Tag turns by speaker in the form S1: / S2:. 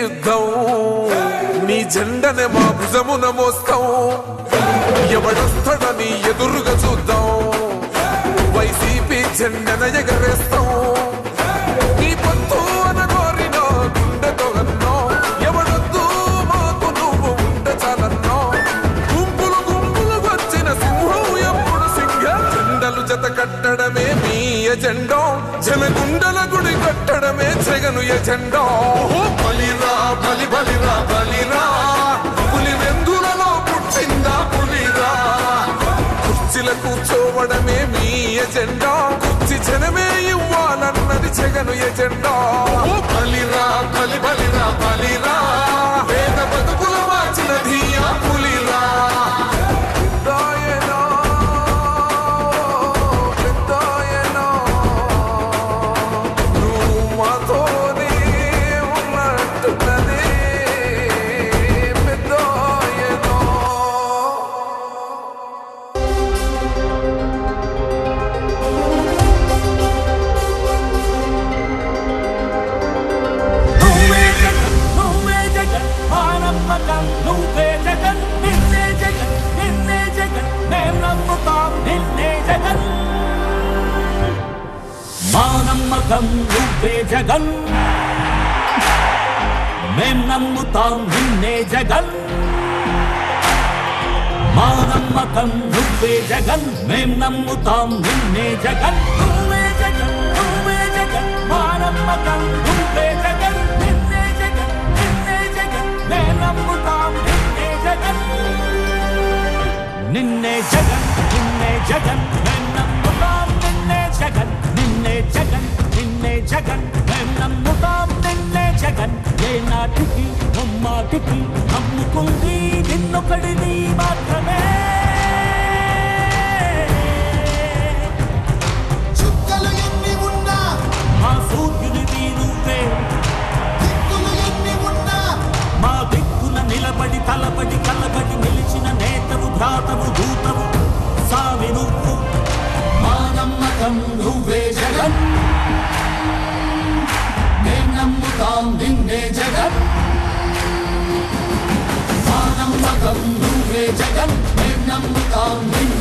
S1: యుద్ధం నీ జెండనే మా భుజమున మోస్తాం ఎవడొస్తాడని ఎదురుగా చూద్దాం వైసీపీ జెండన ఎగరేస్తాం నీ పొత్తు అనగోరినో గుండెతో అన్నో ఎవడొద్దు మాకు నువ్వు ఉండ చాలన్నో గుంపులు గుంపులు వచ్చిన సింహం ఎప్పుడు సింగ జెండలు జత కట్టడమే మీ ఎజెండో జనగుండల గుడి కట్టడమే జగను ఎజెండో బలిరా బలి బలిరా బలిరా పులి వెందులలో పుట్టిందా పులిరా కుర్చీల కూర్చోవడమే మీ ఎజెండా కుర్చీ జనమే ఇవ్వాలన్నది జగను ఎజెండా ఓ బలిరా బలి బలిరా బలిరా పేద బతుకుల మార్చినది ఆ పులిరా పెద్దాయనా, పెద్దాయనా, నువ్వు మాతోనే ఉన్నట్టున్నదే పెద్దాయనా.
S2: నువ్వే జగన్ నువ్వే జగన్ మానమ్మకం నువ్వే జగన్ నిన్నే జగన్ నిన్నే జగన్ మేం నమ్ముతాం నిన్నే జగన్ మానమ్మకం నువ్వే జగన్ మేం నమ్ముతాం నిన్నే జగన్ మానమ్మకం నువ్వే జగన్ మేం నమ్ముతాం నిన్నే జగన్ నువ్వే జగన్ నువ్వే జగన్ మానమ్మకం నువ్వే జగన్ నిన్నే జగన్ నిన్నే జగన్ మేం నమ్ముతాం నిన్నే జగన్ నిన్నే జగన్ నిన్నే జగన్ మేం నమ్ముతాం నిన్నే జగన్ నిన్నే జగన్ నిన్నే జగన్ మేం నమ్ముతాం నిన్నే జగన్ ఏ నాటికి ముమ్మాటికి నమ్ముకుంది నిన్నొకడిని మాత్రమే
S3: చుక్కలు ఎన్ని ఉన్నా
S2: మా సూర్యునివి నువ్వే
S3: దిక్కులు ఎన్ని ఉన్నా
S2: మా దిక్కున నిలబడి తలబడి కలబడి నిలిచిన నేతవు భ్రాతవు దూతవు సావి నువ్వు మా నమ్మకం నువ్వే జగన్ మేం నమ్ముతాం నిన్నే జగన్ మా నమ్మకం నువ్వే జగన్ మేం నమ్ముతాం నిన్నే